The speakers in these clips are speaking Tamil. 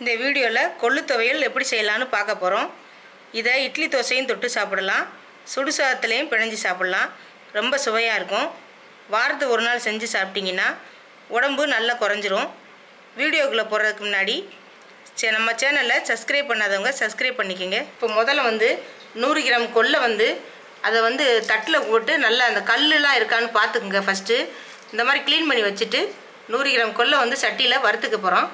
இந்த வீடியோவில் கொள்ளு துவையல் எப்படி செய்யலான்னு பார்க்க போகிறோம் இதை இட்லி தோசையும் தொட்டு சாப்பிடலாம் சுடு சாதத்துலேயும் பிணைஞ்சு சாப்பிடலாம் ரொம்ப சுவையாக இருக்கும் வாரத்துக்கு ஒரு நாள் செஞ்சு சாப்பிட்டிங்கன்னா உடம்பு நல்லா குறைஞ்சிரும் வீடியோக்குள்ளே போகிறதுக்கு முன்னாடி சே நம்ம சேனலை சப்ஸ்கிரைப் பண்ணாதவங்க சப்ஸ்கிரைப் பண்ணிக்கோங்க இப்போ முதல்ல வந்து நூறு கிராம் கொல்லை வந்து அதை வந்து தட்டில் போட்டு நல்லா அந்த கல்லுலாம் இருக்கான்னு பார்த்துக்குங்க ஃபஸ்ட்டு இந்த மாதிரி க்ளீன் பண்ணி வச்சுட்டு நூறு கிராம் கொல்லை வந்து சட்டியில் வறுத்துக்க போகிறோம்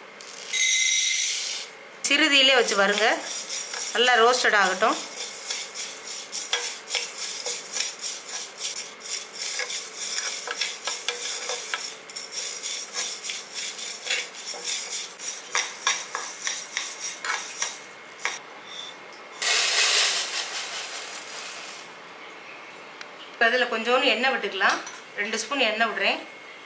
சிறுதியிலே வச்சு வருங்க நல்லா ரோஸ்டட் ஆகட்டும் இப்போ அதில் கொஞ்சோண்டு எண்ணெய் விட்டுக்கலாம் ரெண்டு ஸ்பூன் எண்ணெய் விடுறேன்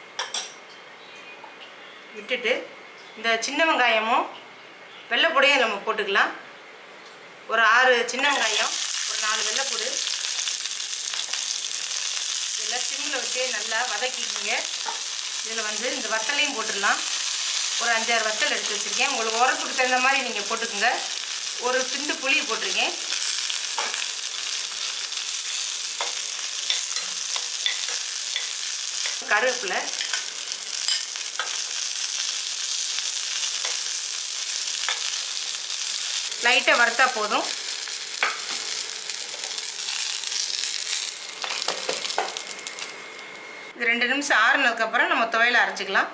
விட்டுட்டு இந்த சின்ன வெங்காயமும் வெள்ளைப்பூடையும் நம்ம போட்டுக்கலாம் ஒரு ஆறு சின்ன வெங்காயம் ஒரு நாலு வெள்ளைப்பூடு இதெல்லாம் சிம்மில் வச்சே நல்லா வதக்கிக்கிங்க இதில் வந்து இந்த வத்தலையும் போட்டுடலாம் ஒரு அஞ்சாறு வத்தல் எடுத்து வச்சுருக்கேன் உங்களுக்கு உரப்புக்கு தகுந்த மாதிரி நீங்கள் போட்டுக்கோங்க ஒரு பிண்டு புளி போட்டிருக்கேன் கருவேப்பிலை லைட்டாக வறுத்தா போதும் இது ரெண்டு நிமிஷம் ஆறுனதுக்கப்புறம் நம்ம துவையில் அரைச்சிக்கலாம்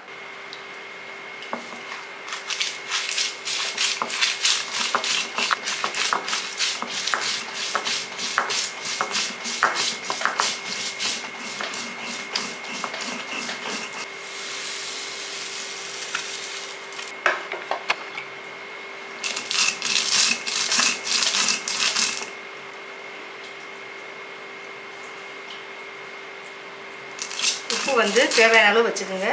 உப்பு வந்து தேவையான அளவு வச்சுக்கோங்க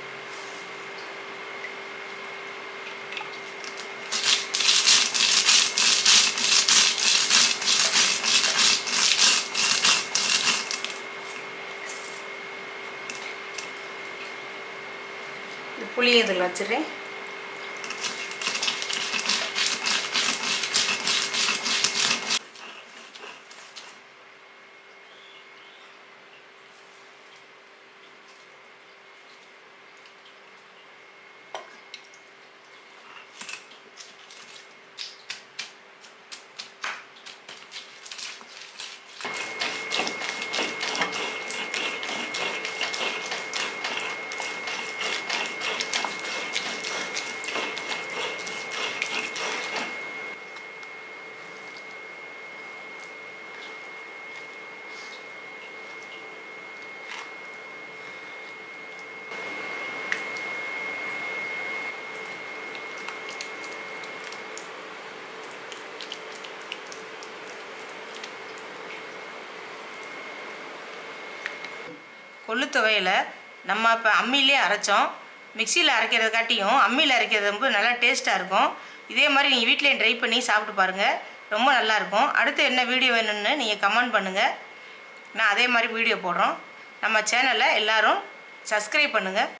இந்த புளியும் இதில் வச்சிடுறேன் கொள்ளு துவையில் நம்ம இப்போ அம்மியிலே அரைச்சோம் மிக்சியில் அரைக்கிறத காட்டியும் அம்மியில் அரைக்கிறது ரொம்ப நல்லா டேஸ்ட்டாக இருக்கும் இதே மாதிரி நீங்கள் வீட்டிலேயே ட்ரை பண்ணி சாப்பிட்டு பாருங்கள் ரொம்ப நல்லாயிருக்கும் அடுத்து என்ன வீடியோ வேணும்னு நீங்கள் கமெண்ட் பண்ணுங்கள் நான் அதே மாதிரி வீடியோ போடுறோம் நம்ம சேனலை எல்லோரும் சப்ஸ்கிரைப் பண்ணுங்கள்